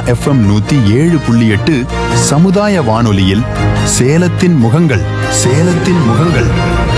FM நூத்தி ஏழு புள்ளி எட்டு சமுதாய வானொலியில் சேலத்தின் முகங்கள் சேலத்தின் முகங்கள்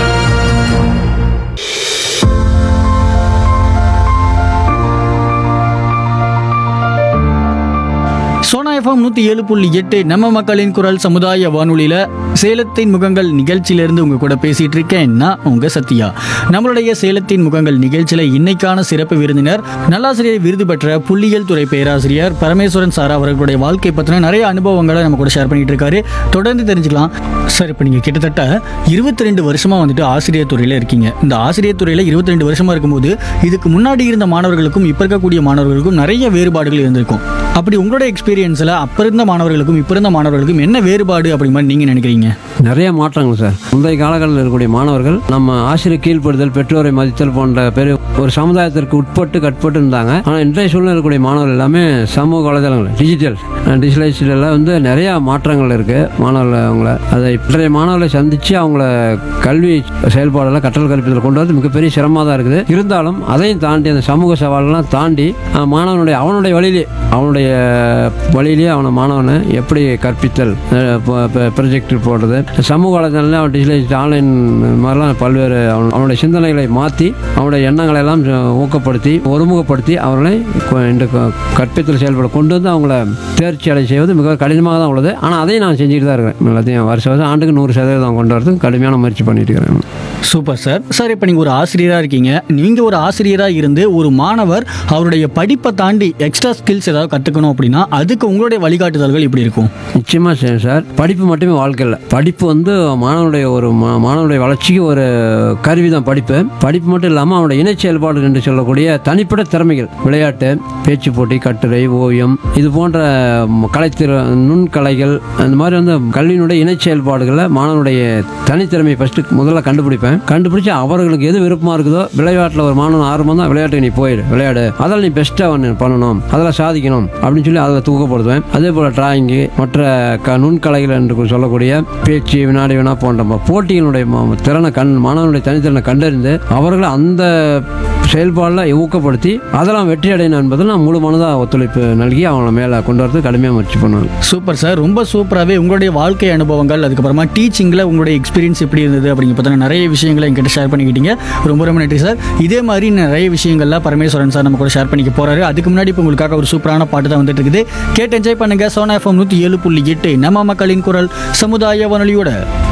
சோனா எஃப்எம் நூற்றி ஏழு புள்ளி எட்டு நம்ம மக்களின் குரல் சமுதாய வானொலியில் சேலத்தின் முகங்கள் நிகழ்ச்சியிலேருந்து உங்க கூட பேசிட்டு இருக்கேன் நான் உங்க சத்யா நம்மளுடைய சேலத்தின் முகங்கள் நிகழ்ச்சியில் இன்னைக்கான சிறப்பு விருந்தினர் நல்லாசிரியர் விருது பெற்ற புள்ளியியல் துறை பேராசிரியர் பரமேஸ்வரன் சார் அவர்களுடைய வாழ்க்கை பற்றின நிறைய அனுபவங்களை நம்ம கூட ஷேர் பண்ணிட்டு இருக்காரு தொடர்ந்து தெரிஞ்சுக்கலாம் சார் இப்போ நீங்கள் கிட்டத்தட்ட இருபத்தி ரெண்டு வருஷமா வந்துட்டு ஆசிரியர் துறையில் இருக்கீங்க இந்த ஆசிரியர் துறையில் இருபத்தி ரெண்டு வருஷமா இருக்கும்போது இதுக்கு முன்னாடி இருந்த மாணவர்களுக்கும் இப்போ இருக்கக்கூடிய மாணவர்களுக்கும் நிறைய வேறுபாடுகள் இருந்திருக்கும் அப்படி உங்களோட எக்ஸ்பீரியன்ஸில் அப்போ இருந்த மாணவர்களுக்கும் இப்போ இருந்த மாணவர்களுக்கும் என்ன வேறுபாடு அப்படி மாதிரி நீங்கள் நினைக்கிறீங்க நிறைய மாற்றங்கள் சார் முந்தைய காலங்களில் இருக்கக்கூடிய மாணவர்கள் நம்ம ஆசிரியர் கீழ்ப்படுதல் பெற்றோரை மதித்தல் போன்ற பெரிய ஒரு சமுதாயத்திற்கு உட்பட்டு கட்பட்டு இருந்தாங்க ஆனால் இன்றைய சூழ்நிலை இருக்கக்கூடிய மாணவர்கள் எல்லாமே சமூக வலைதளங்கள் டிஜிட்டல் டிஜிட்டலைஸ்டில் வந்து நிறைய மாற்றங்கள் இருக்குது மாணவர்கள் அவங்கள அதை இன்றைய மாணவர்களை சந்தித்து அவங்கள கல்வி செயல்பாடெல்லாம் கற்றல் கற்பித்தல் கொண்டு வரது மிகப்பெரிய சிரமமாக தான் இருக்குது இருந்தாலும் அதையும் தாண்டி அந்த சமூக சவாலெல்லாம் தாண்டி அஹ், மாணவனுடைய அவனுடைய வழியிலே அவனுடைய வழியிலேயே அவனை மாணவனை எப்படி கற்பித்தல் ப்ரொஜெக்ட் போடுறது சமூக வலைதளத்தில் அவன் டிஜிட்டலைஸ் ஆன்லைன் மாதிரிலாம் பல்வேறு அவன் அவனுடைய சிந்தனைகளை மாற்றி அவனுடைய எண்ணங்களை எல்லாம் ஊக்கப்படுத்தி ஒருமுகப்படுத்தி அவர்களை கொ- இந்த க- கற்பித்தல் செயல்பட கொண்டு வந்து அவங்கள தேர்ச்சி அடை செய்வது மிக கடினமாக தான் உள்ளது ஆனால் அதையும் நான் செஞ்சுட்டு தான் இருக்கிறேன் எல்லாத்தையும் வருஷம் வருஷம் ஆண்டுக்கு நூறு சதவீதம் கொண்டு வரதுக்கு கடுமையான முயற்சி பண்ணிட்டு இருக்கிறேன் சூப்பர் சார் சார் இப்போ நீங்கள் ஒரு ஆசிரியராக இருக்கீங்க நீங்கள் ஒரு ஆசிரியராக இருந்து ஒரு மாணவர் அவருடைய படிப்பை தாண்டி எக்ஸ்ட்ரா ஸ்கில்ஸ் ஏதாவது கற்றுக்கணும் அப்படின்னா அதுக்கு உங்களுடைய வழிகாட்டுதல்கள் இப்படி இருக்கும் நிச்சயமாக சரி சார் படிப்பு மட்டுமே வாழ்க்கை இல்லை படிப்பு வந்து மாணவனுடைய ஒரு மா- மாணவனுடைய வளர்ச்சிக்கு ஒரு கருவி தான் படிப்பு படிப்பு மட்டும் இல்லாமல் அவனுடைய இணை செயல்பாடு என்று சொல்லக்கூடிய தனிப்பட்ட திறமைகள் விளையாட்டு பேச்சு போட்டி கட்டுரை ஓவியம் இது போன்ற ம், கலைத்திற நுண்கலைகள் அந்த மாதிரி வந்து கல்வியினுடைய இணை செயல்பாடுகளில் மாணவனுடைய தனித்திறமையை ஃபஸ்ட்டு முதல்ல கண்டுபிடிப்பேன் கண்டுபிடிச்சு அவர்களுக்கு எது விருப்பமாக இருக்குதோ விளையாட்டில் ஒரு மாணவன் ஆர்வம் தான் விளையாட்டுக்கு நீ போயிடு விளையாடு அதில் நீ பெஸ்ட்டாக ஒன்று பண்ணணும் அதில் சாதிக்கணும் அப்படின்னு சொல்லி அதில் தூக்கப்படுத்துவேன் அதே போல் டிராயிங்கு மற்ற க நுண்கலைகள் என்று சொல்லக்கூடிய பேச்சு வினாடி வினா போன்ற ம- போட்டிகளுடைய ம- திறனை கண் மாணவனுடைய தனித்திறனை கண்டறிந்து அவர்களை அந்த செயல்பாடில் ஊக்கப்படுத்தி அதெல்லாம் வெற்றி அடையணும் என்பதில் நான் முழு மனதாக ஒத்துழைப்பு நல்கி அவங்கள மேலே கொண்டு வரது கடுமையாக முயற்சி பண்ணுவேன் சூப்பர் சார் ரொம்ப சூப்பராகவே உங்களுடைய வாழ்க்கை அனுபவங்கள் அதுக்கப்புறமா டீச்சிங்கில் உங்களுடைய எக்ஸ்பீரியன்ஸ் எப்படி இருந்தது அப்படிங்க பார்த்தீங்கன்னா நிறைய விஷயங்களை என்கிட்ட ஷேர் பண்ணிக்கிட்டீங்க ரொம்ப ரொம்ப நன்றி சார் இதே மாதிரி நிறைய விஷயங்கள்ல பரமேஸ்வரன் சார் நம்ம கூட ஷேர் பண்ணிக்க போறாரு அதுக்கு முன்னாடி இப்போ உங்களுக்காக ஒரு சூப்பரான பாட்டு தான் வந்துட்டு இருக்குது கேட்டு என்ஜாய் பண்ணுங்க சோனா எஃப்எம் நூற்றி ஏழு புள்ளி எட்டு நம்ம மக்களின் குரல் சமுதாய வானொலியோட